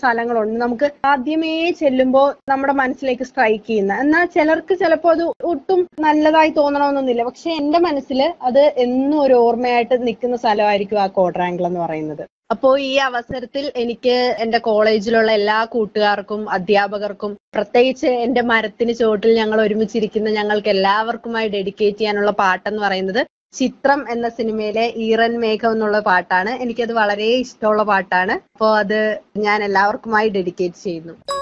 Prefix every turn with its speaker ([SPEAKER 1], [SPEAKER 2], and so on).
[SPEAKER 1] സ്ഥലങ്ങളുണ്ട് നമുക്ക് ആദ്യമേ ചെല്ലുമ്പോൾ നമ്മുടെ മനസ്സിലേക്ക് സ്ട്രൈക്ക് ചെയ്യുന്ന എന്നാൽ ചിലർക്ക് ചിലപ്പോൾ അത് ഒട്ടും നല്ലതായി തോന്നണമെന്നൊന്നുമില്ല പക്ഷെ എന്റെ മനസ്സിൽ അത് എന്നും ഒരു ഓർമ്മയായിട്ട് നിൽക്കുന്ന സ്ഥലമായിരിക്കും ആ കോഡ്രാങ്കിൾ എന്ന് പറയുന്നത് അപ്പോ ഈ അവസരത്തിൽ എനിക്ക് എന്റെ കോളേജിലുള്ള എല്ലാ കൂട്ടുകാർക്കും അധ്യാപകർക്കും പ്രത്യേകിച്ച് എന്റെ മരത്തിന് ചുവട്ടിൽ ഞങ്ങൾ ഒരുമിച്ചിരിക്കുന്ന ഞങ്ങൾക്ക് എല്ലാവർക്കുമായി ഡെഡിക്കേറ്റ് ചെയ്യാനുള്ള പാട്ടെന്ന് പറയുന്നത് ചിത്രം എന്ന സിനിമയിലെ ഈറൻ മേഘം എന്നുള്ള പാട്ടാണ് എനിക്കത് വളരെ ഇഷ്ടമുള്ള പാട്ടാണ് അപ്പോൾ അത് ഞാൻ എല്ലാവർക്കുമായി ഡെഡിക്കേറ്റ് ചെയ്യുന്നു